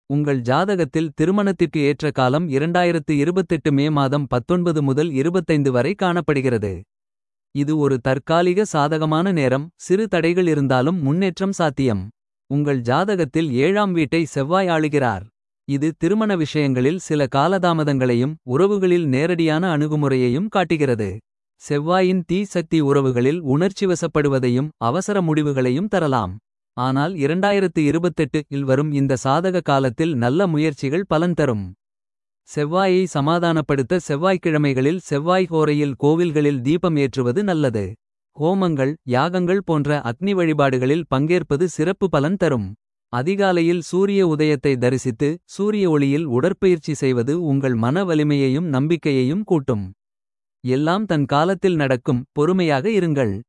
உங்கள் ஜாதகத்தில் திருமணத்திற்கு ஏற்ற காலம் 2028 மே மாதம் 19 முதல் 25 வரை காணப்படுகிறது. இது ஒரு தற்காலிக சாதகமான நேரம் சிறு தடைகள் இருந்தாலும் முன்னேற்றம் சாத்தியம். உங்கள் ஜாதகத்தில் ஏழாம் வீட்டை செவ்வாய் ஆளுகிறார். இது திருமண விஷயங்களில் சில காலதாமதங்களையும் உறவுகளில் நேரடியான அணுகுமுறையையும் காட்டுகிறது. செவ்வாயின் தீ சக்தி உறவுகளில் உணர்ச்சிவசப்படுவதையும் அவசர முடிவுகளையும் தரலாம். ஆனால் 2028 இல் வரும் இந்த சாதக காலத்தில் நல்ல முயற்சிகள் பலன் தரும். செவ்வாயை சமாதானப்படுத்த செவ்வாய்க்கிழமைகளில் செவ்வாய் ஹோரையில் கோவில்களில் தீபம் ஏற்றுவது நல்லது. ஹோமங்கள் யாகங்கள் போன்ற அக்னி வழிபாடுகளில் பங்கேற்பது சிறப்பு பலன் தரும். அதிகாலையில் சூரிய உதயத்தை தரிசித்து சூரிய ஒளியில் உடற்பயிற்சி செய்வது உங்கள் மன வலிமையையும் நம்பிக்கையையும் கூட்டும். எல்லாம் தன் காலத்தில் நடக்கும் பொறுமையாக இருங்கள்.